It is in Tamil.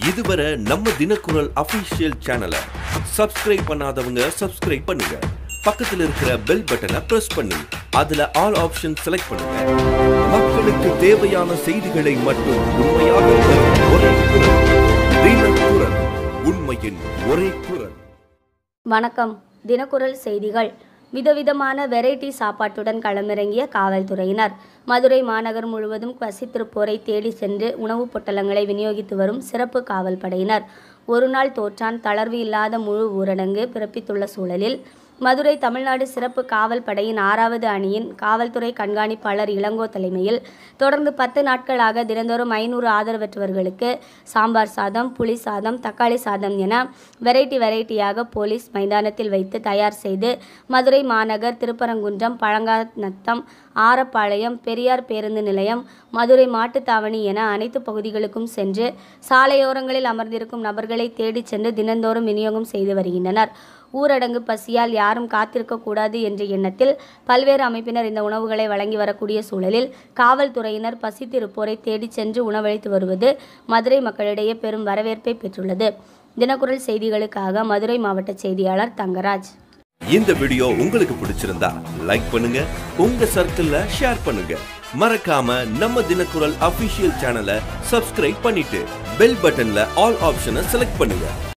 இதுவரை நம்ம தினக்குரல் அபிஷியல் சேனலை சப்ஸ்கிரைப் பண்ணாதவங்க சப்ஸ்கிரைப் பண்ணுங்க பக்கத்துல இருக்கிற பெல் பட்டனை பிரஸ் பண்ணி அதுல ஆல் ஆப்ஷன் செலக்ட் பண்ணுங்க மக்களுக்கு தேவையான செய்திகளை மட்டும் உண்மையாக தரும் ஒரே குரல் தினக்குரல் உண்மையின் ஒரே குரல் வணக்கம் தினக்குரல் செய்திகள் விதவிதமான வெரைட்டி சாப்பாட்டுடன் களமிறங்கிய காவல்துறையினர் மதுரை மாநகர் முழுவதும் பசித்திருப்போரை தேடி சென்று உணவுப் பொட்டலங்களை விநியோகித்து வரும் சிறப்பு காவல் படையினர் ஒருநாள் தோற்றான் தளர்வு இல்லாத முழு ஊரடங்கு பிறப்பித்துள்ள சூழலில் மதுரை தமிழ்நாடு சிறப்பு காவல் படையின் ஆறாவது அணியின் காவல்துறை கண்காணிப்பாளர் இளங்கோ தலைமையில் தொடர்ந்து பத்து நாட்களாக தினந்தோறும் ஐநூறு ஆதரவற்றவர்களுக்கு சாம்பார் சாதம் புளி சாதம் தக்காளி சாதம் என வெரைட்டி வெரைட்டியாக போலீஸ் மைதானத்தில் வைத்து தயார் செய்து மதுரை மாநகர் திருப்பரங்குன்றம் பழங்காநத்தம் ஆரப்பாளையம் பெரியார் பேருந்து நிலையம் மதுரை மாட்டுத்தாவணி என அனைத்து பகுதிகளுக்கும் சென்று சாலையோரங்களில் அமர்ந்திருக்கும் நபர்களை தேடிச் சென்று தினந்தோறும் விநியோகம் செய்து வருகின்றனர் ஊரடங்கு பசியால் யாரும் காத்திருக்கக்கூடாது என்ற எண்ணத்தில் பல்வேறு அமைப்பினர் இந்த உணவுகளை வழங்கி வரக்கூடிய சூழலில் காவல்துறையினர் பசித்திருப்போரை தேடிச் சென்று உணவளித்து வருவது மதுரை மக்களிடையே பெரும் வரவேற்பை பெற்றுள்ளது தினக்குரல் செய்திகளுக்காக மதுரை மாவட்ட செய்தியாளர் தங்கராஜ் இந்த வீடியோ உங்களுக்கு பிடிச்சிருந்தா லைக் பண்ணுங்க உங்க சர்க்கிள்ல ஷேர் பண்ணுங்க மறக்காம நம்ம தினக்குரல் அபிஷியல் சேனலை சப்ஸ்கிரைப் பண்ணிட்டு பெல் பட்டன்ல ஆல் ஆப்ஷனை செலக்ட் பண்ணுங்க